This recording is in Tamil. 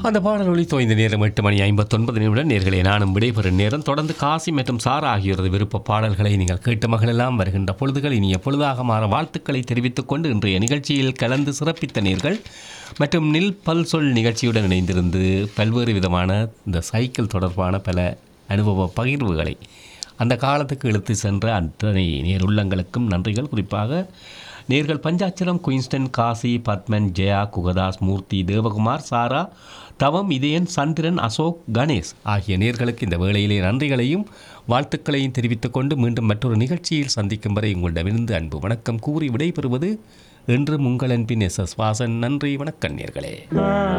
அந்த பாடல் ஒளி தோய்ந்த நேரம் எட்டு மணி ஐம்பத்தொன்பது நிமிடம் நேர்களை நானும் விடைபெறும் நேரம் தொடர்ந்து காசி மற்றும் சாரா ஆகியோரது விருப்ப பாடல்களை நீங்கள் கேட்ட மகளெல்லாம் வருகின்ற பொழுதுகள் இனிய பொழுதாக மாற வாழ்த்துக்களை தெரிவித்துக் கொண்டு இன்றைய நிகழ்ச்சியில் கலந்து சிறப்பித்த நேர்கள் மற்றும் நில் பல் சொல் நிகழ்ச்சியுடன் இணைந்திருந்து பல்வேறு விதமான இந்த சைக்கிள் தொடர்பான பல அனுபவ பகிர்வுகளை அந்த காலத்துக்கு இழுத்து சென்ற அத்தனை நேருள்ளங்களுக்கும் நன்றிகள் குறிப்பாக நேர்கள் பஞ்சாச்சலம் குயின்ஸ்டன் காசி பத்மன் ஜெயா குகதாஸ் மூர்த்தி தேவகுமார் சாரா தவம் இதயன் சந்திரன் அசோக் கணேஷ் ஆகிய நேர்களுக்கு இந்த வேளையிலே நன்றிகளையும் வாழ்த்துக்களையும் தெரிவித்துக் கொண்டு மீண்டும் மற்றொரு நிகழ்ச்சியில் சந்திக்கும் வரை உங்களிடமிருந்து அன்பு வணக்கம் கூறி விடைபெறுவது என்று உங்கள் அன்பின் எஸ் எஸ் வாசன் நன்றி வணக்கம் நேர்களே